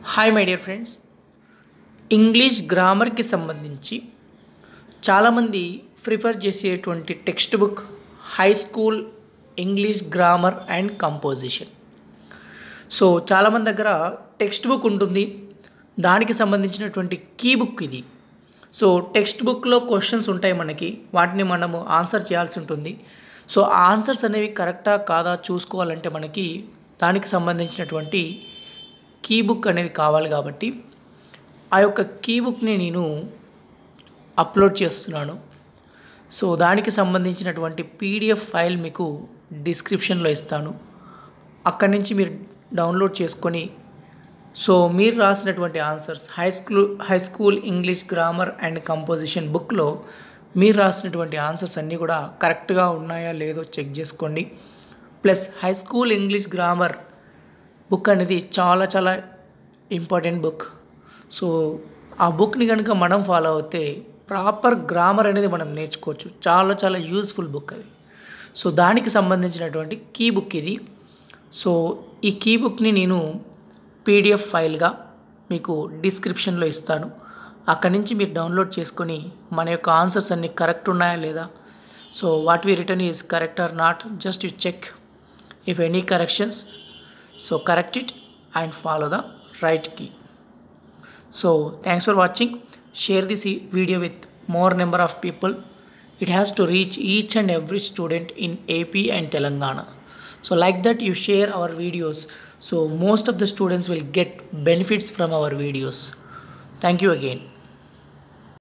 Hi my dear friends English గ్రామర్కి సంబంధించి చాలామంది ప్రిఫర్ చేసేటువంటి text book high school English grammar and composition so చాలామంది దగ్గర టెక్స్ట్ బుక్ ఉంటుంది దానికి సంబంధించినటువంటి కీ బుక్ ఇది సో టెక్స్ట్ బుక్లో క్వశ్చన్స్ ఉంటాయి మనకి వాటిని మనము ఆన్సర్ చేయాల్సి ఉంటుంది సో ఆ ఆన్సర్స్ అనేవి కరెక్టా కాదా చూసుకోవాలంటే మనకి దానికి సంబంధించినటువంటి కీ బుక్ అనేది కావాలి కాబట్టి ఆ యొక్క కీ బుక్ని నేను అప్లోడ్ చేస్తున్నాను సో దానికి సంబంధించినటువంటి పీడిఎఫ్ ఫైల్ మీకు డిస్క్రిప్షన్లో ఇస్తాను అక్కడి నుంచి మీరు డౌన్లోడ్ చేసుకొని సో మీరు రాసినటువంటి answers high school high school English grammar and composition బుక్లో మీరు రాసినటువంటి ఆన్సర్స్ అన్నీ కూడా కరెక్ట్గా ఉన్నాయా లేదో చెక్ చేసుకోండి plus high school English grammar book అనేది చాలా చాలా ఇంపార్టెంట్ బుక్ సో ఆ బుక్ని కనుక మనం ఫాలో అవుతే ప్రాపర్ గ్రామర్ అనేది మనం నేర్చుకోవచ్చు చాలా చాలా యూస్ఫుల్ బుక్ అది సో దానికి సంబంధించినటువంటి కీ బుక్ ఇది సో ఈ కీ బుక్ని నేను పీడిఎఫ్ ఫైల్గా మీకు డిస్క్రిప్షన్లో ఇస్తాను అక్కడి నుంచి మీరు డౌన్లోడ్ చేసుకొని మన యొక్క ఆన్సర్స్ అన్నీ కరెక్ట్ ఉన్నాయా లేదా so what we return is correct or not just you check if any corrections so correct it and follow the right key so thanks for watching share this video with more number of people it has to reach each and every student in AP and Telangana. So like that you share our videos so most of the students will get benefits from our videos. Thank you again.